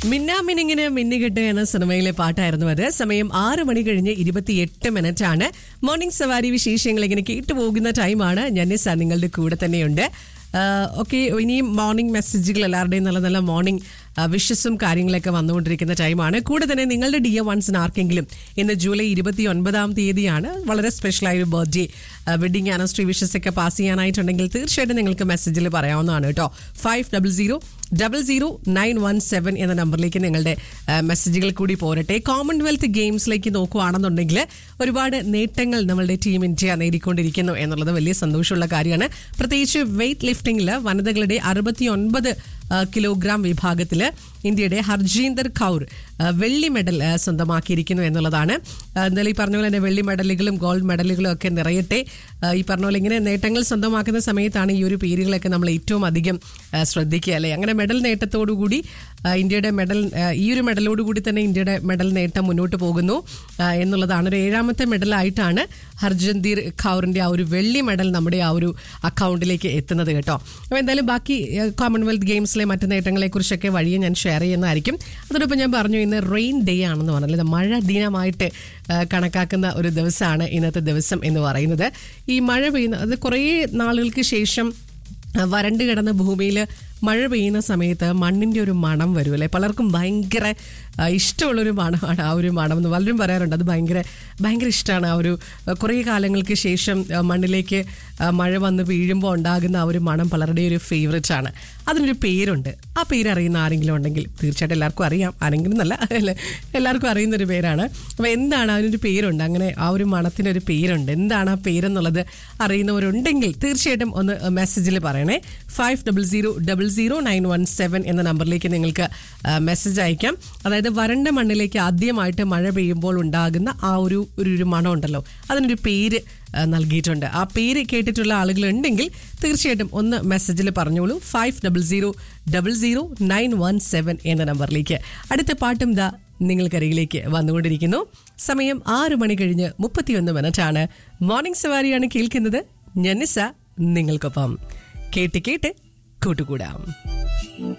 മിന്നാമിനിങ്ങിന് മിന്നുകെട്ട് എന്ന സിനിമയിലെ പാട്ടായിരുന്നു അത് സമയം ആറ് മണി കഴിഞ്ഞ് ഇരുപത്തിയെട്ട് മിനിറ്റ് ആണ് മോർണിംഗ് സവാരി വിശേഷങ്ങൾ ഇങ്ങനെ കേട്ടു പോകുന്ന ടൈമാണ് ജന്നിസ നിങ്ങളുടെ കൂടെ തന്നെയുണ്ട് ഓക്കെ ഇനിയും മോർണിംഗ് മെസ്സേജുകൾ എല്ലാവരുടെയും നല്ല നല്ല മോർണിംഗ് വിഷസും കാര്യങ്ങളൊക്കെ വന്നുകൊണ്ടിരിക്കുന്ന ടൈമാണ് കൂടെ തന്നെ നിങ്ങളുടെ ഡി എ വൺസിന് ആർക്കെങ്കിലും ഇന്ന് ജൂലൈ ഇരുപത്തി ഒൻപതാം തീയതിയാണ് വളരെ സ്പെഷ്യലായ ഒരു ബർത്ത്ഡേ വെഡിങ് ആനിവേഴ്സറി വിഷസ് ഒക്കെ പാസ് ചെയ്യാനായിട്ടുണ്ടെങ്കിൽ തീർച്ചയായിട്ടും നിങ്ങൾക്ക് മെസ്സേജിൽ പറയാവുന്നതാണ് കേട്ടോ five double zero double zero nine one seven എന്ന നമ്പറിലേക്ക് നിങ്ങളുടെ ആ, മെസ്സേജുകൾ കൂടി പോരട്ടെ കോമൺവെൽത്ത് ഗെയിംസിലേക്ക് നോക്കുകയാണെന്നുണ്ടെങ്കിൽ ഒരുപാട് നേട്ടങ്ങൾ നമ്മളുടെ ടീം ഇന്ത്യ നേടിക്കൊണ്ടിരിക്കുന്നു എന്നുള്ളത് വലിയ സന്തോഷമുള്ള കാര്യമാണ് പ്രത്യേകിച്ച് വെയ്റ്റ് ലിഫ്റ്റിംഗിൽ വനിതകളുടെ അറുപത്തി ഒൻപത് കിലോഗ്രാം വിഭാഗത്തിൽ ഇന്ത്യയുടെ ഹർജീന്ദർ കൗർ ആ, വെള്ളി മെഡൽ ആ, സ്വന്തമാക്കിയിരിക്കുന്നു എന്നുള്ളതാണ് ആ, എന്തായാലും ഈ പറഞ്ഞ പോലെ തന്നെ വെള്ളി മെഡലുകളും ഗോൾഡ് മെഡലുകളും ഒക്കെ നിറയട്ടെ ആ, ഈ പറഞ്ഞ പോലെ ഇങ്ങനെ നേട്ടങ്ങൾ സ്വന്തമാക്കുന്ന സമയത്താണ് ഈ ഒരു പേരുകളൊക്കെ നമ്മൾ ഏറ്റവും അധികം ആ, ശ്രദ്ധിക്കുക അല്ലേ അങ്ങനെ മെഡൽ നേട്ടത്തോടുകൂടി ആ, ഇന്ത്യയുടെ മെഡൽ ആ, ഈ ഒരു മെഡലോടുകൂടി തന്നെ ഇന്ത്യയുടെ മെഡൽ നേട്ടം മുന്നോട്ട് പോകുന്നു ആ, എന്നുള്ളതാണ് ഒരു ഏഴാമത്തെ മെഡലായിട്ടാണ് ഹർജന്ദീർ ഖൗറിന്റെ ആ ഒരു വെള്ളി മെഡൽ നമ്മുടെ ആ ഒരു അക്കൗണ്ടിലേക്ക് എത്തുന്നത് കേട്ടോ അപ്പോൾ എന്തായാലും ബാക്കി ആ, കോമൺവെൽത്ത് ഗെയിംസിലെ മറ്റ് നേട്ടങ്ങളെ കുറിച്ചൊക്കെ വഴിയെ ഞാൻ ഷെയർ ചെയ്യുന്നതായിരിക്കും അതോടൊപ്പം ഞാൻ പറഞ്ഞു ഇന്ന് റെയിൻ ഡേ ആണെന്ന് പറഞ്ഞത് മഴ ദിനമായിട്ട് ആ, കണക്കാക്കുന്ന ഒരു ദിവസമാണ് ഇന്നത്തെ ദിവസം എന്ന് പറയുന്നത് ഈ മഴ പെയ്യുന്ന അത് കുറേ നാളുകൾക്ക് ശേഷം ആ, വരണ്ട് കിടന്ന ഭൂമിയിൽ മഴ പെയ്യുന്ന സമയത്ത് മണ്ണിൻ്റെ ഒരു മണം വരും അല്ലേ പലർക്കും ഭയങ്കര ആ, ഇഷ്ടമുള്ളൊരു മണമാണ് ആ ഒരു മണം എന്ന് പലരും പറയാറുണ്ട് അത് ഭയങ്കര ഭയങ്കര ഇഷ്ടമാണ് ആ ഒരു ആ, കുറേ കാലങ്ങൾക്ക് ശേഷം ആ, മണ്ണിലേക്ക് ആ, മഴ വന്ന് വീഴുമ്പോൾ ഉണ്ടാകുന്ന ആ ഒരു മണം പലരുടെയും ഒരു ഫേവറേറ്റ് ആണ് അതിനൊരു പേരുണ്ട് ആ പേര് അറിയുന്ന ആരെങ്കിലും ഉണ്ടെങ്കിൽ തീർച്ചയായിട്ടും എല്ലാവർക്കും അറിയാം ആരെങ്കിലും എന്നല്ല അല്ലേ എല്ലാവർക്കും അറിയുന്ന ഒരു പേരാണ് അപ്പോൾ എന്താണ് അതിനൊരു പേരുണ്ട് അങ്ങനെ ആ ഒരു മണത്തിനൊരു പേരുണ്ട് എന്താണ് ആ പേരെന്നുള്ളത് അറിയുന്നവരുണ്ടെങ്കിൽ തീർച്ചയായിട്ടും ഒന്ന് മെസ്സേജിൽ പറയണേ five double zero double zero nine one seven എന്ന നമ്പറിലേക്ക് നിങ്ങൾക്ക് മെസ്സേജ് അയക്കാം അതായത് വരണ്ട മണ്ണിലേക്ക് ആദ്യമായിട്ട് മഴ പെയ്യുമ്പോൾ ഉണ്ടാകുന്ന ആ ഒരു ഒരു ഒരു മണം ഉണ്ടല്ലോ അതിനൊരു പേര് ആ, നൽകിയിട്ടുണ്ട് ആ പേര് കേട്ടിട്ടുള്ള ആളുകൾ ഉണ്ടെങ്കിൽ തീർച്ചയായിട്ടും ഒന്ന് മെസ്സേജിൽ പറഞ്ഞോളൂ five double zero double zero nine one seven എന്ന നമ്പറിലേക്ക് അടുത്ത പാട്ടും ദാ നിങ്ങൾക്കരികിലേക്ക് വന്നുകൊണ്ടിരിക്കുന്നു സമയം ആറ് മണി കഴിഞ്ഞ് മുപ്പത്തിയൊന്ന് മിനിറ്റാണ് മോർണിംഗ് സവാരിയാണ് കേൾക്കുന്നത് ഞന്നിസ നിങ്ങൾക്കൊപ്പം കേട്ട് കേട്ട് കൂട്ടുകൂടാം